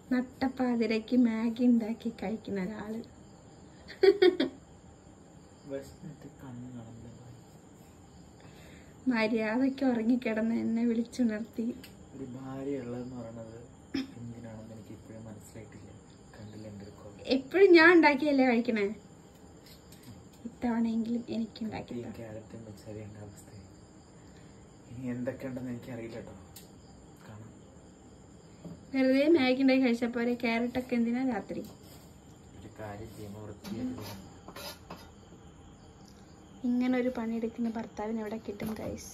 നട്ടപ്പാതിരയ്ക്ക് Maggi ഉണ്ടാക്കി കഴിക്കുന്ന ഒരാള് വിശന്നിട്ട് കണ്ണ് കാണുന്നില്ല മര്യാദയ്ക്ക് ഉറങ്ങിക്കിടന്ന് എന്നെ വിളിച്ചുണർത്തി ഒരു ഭാര്യ ഉള്ളതെന്ന് പറയണത് എന്തിനാണെന്ന് എനിക്ക് ഇപ്പോഴും മനസ്സിലായിട്ടില്ല കണ്ടില്ല എൻ്റെ ഒരു കുറവ് എപ്പോഴും ഞാൻ ഉണ്ടാക്കിയല്ലേ കഴിക്കണേ ഇത്തവണയെങ്കിലും എനിക്ക് ഉണ്ടാക്കി ഈ ക്യാരറ്റും വെച്ചറിയേണ്ട അവസ്ഥ ഇനി എന്തൊക്കെ ഉണ്ടെന്ന് എനിക്ക് അറിയില്ല കേട്ടോ കാണാം വെറുതെ മാഗി ഉണ്ടാക്കി കഴിച്ചപ്പോരെ ക്യാരറ്റ് ഒക്കെ എന്തിനാ രാത്രി ഒരു കാര്യം ചെയ്യുമ്പോൾ വൃത്തിയായിട്ട് ഇങ്ങനെ ഒരു പണിയെടുക്കുന്ന ഭർത്താവിന് എവിടെ കിട്ടും ഗൈസ്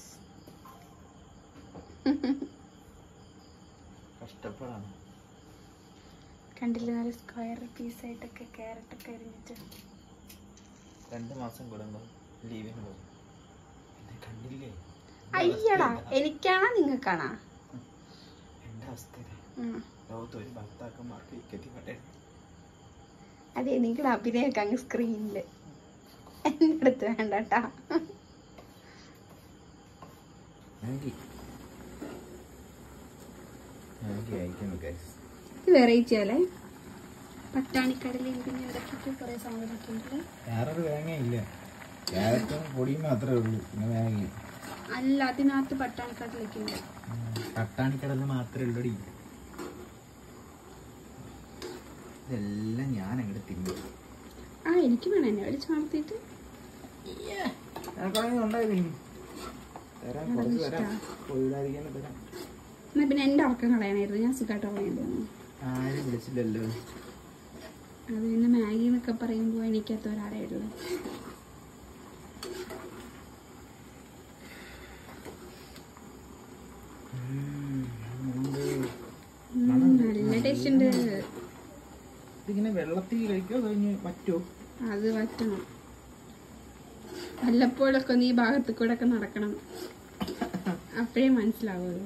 കഷ്ടപ്പാടാണ് കണ്ടില്ല നല്ല സ്ക്വയർ പീസായിട്ടൊക്കെ ക്യാരറ്റ് ഒക്കെ അരിഞ്ഞിട്ട് രണ്ട് മാസം കൂടുമ്പോൾ ലീവിന് പോകും എന്നെ കണ്ടില്ലേ അയ്യടാ എനിക്കാണോ നിങ്ങൾക്കാണോ എൻ്റെ അവസ്ഥ ഇതാ. ഉം. ലോകത്ത് ഒരു ഭർത്താക്കന്മാർക്ക് എത്തിപ്പെട്ടെ അതെ നിങ്ങളുടെ അഭിനയൊക്കെ അങ്ങ് സ്ക്രീനില് എൻ്റെ അടുത്ത് വേണ്ട കേട്ടാ മാഗി മാഗി അയക്കുന്നു ഗൈസ് ഇത് വെറൈറ്റി അല്ലേ പട്ടാണിക്കടലിൽ പിന്നെ ഇടയ്ക്കൊക്കെ കുറെ സാധനങ്ങളൊക്കെ ഉണ്ടല്ലേ വേറൊരു തേങ്ങയില്ല ക്യാരറ്റും പൊടിയും മാത്രമേ ഉള്ളൂ പിന്നെ മാഗി അല്ല അതിനകത്ത് പട്ടാണിക്കടലൊക്കെ ഉണ്ട് തട്ടാണിക്കടലിൽ മാത്രമേ ഉള്ളടി ഇതെല്ലാം ഞാൻ അങ്ങോട്ട് തിന്നു ആ എനിക്ക് വേണം എന്നെ വലിച്ചു വളർത്തിയിട്ട് ഉണ്ടായിരുന്നു തരാം കുറച്ച് തരാം കൊഴിടാതിരിക്കാൻ തരാം എന്നാ പിന്നെ എൻ്റെ ഉറക്കം കളയണമായിരുന്നു ഞാൻ സുഖമായിട്ട് ഉറങ്ങേണ്ടി ആരും വിളിച്ചില്ലല്ലോ അത് പിന്നെ മാഗി എന്നൊക്കെ പറയുമ്പോൾ എനിക്കത്ത ഒരാളെ ഉള്ളു നല്ല ടേസ്റ്റ് ഉണ്ട് ഇതിങ്ങനെ വെള്ളത്തിൽ കഴിക്കോ കഴിഞ്ഞ് പറ്റുമോ അത് പറ്റണം വല്ലപ്പോഴൊക്കെ ഒന്ന് ഈ ഭാഗത്ത് കൂടെ ഒക്കെ നടക്കണം അപ്പോഴേ മനസ്സിലാവുള്ളൂ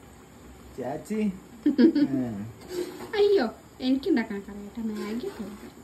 ചാച്ചി അയ്യോ എനിക്കുണ്ടാക്കാൻ അറിയാം മാഗി ഒക്കെ ഉണ്ടാക്കാം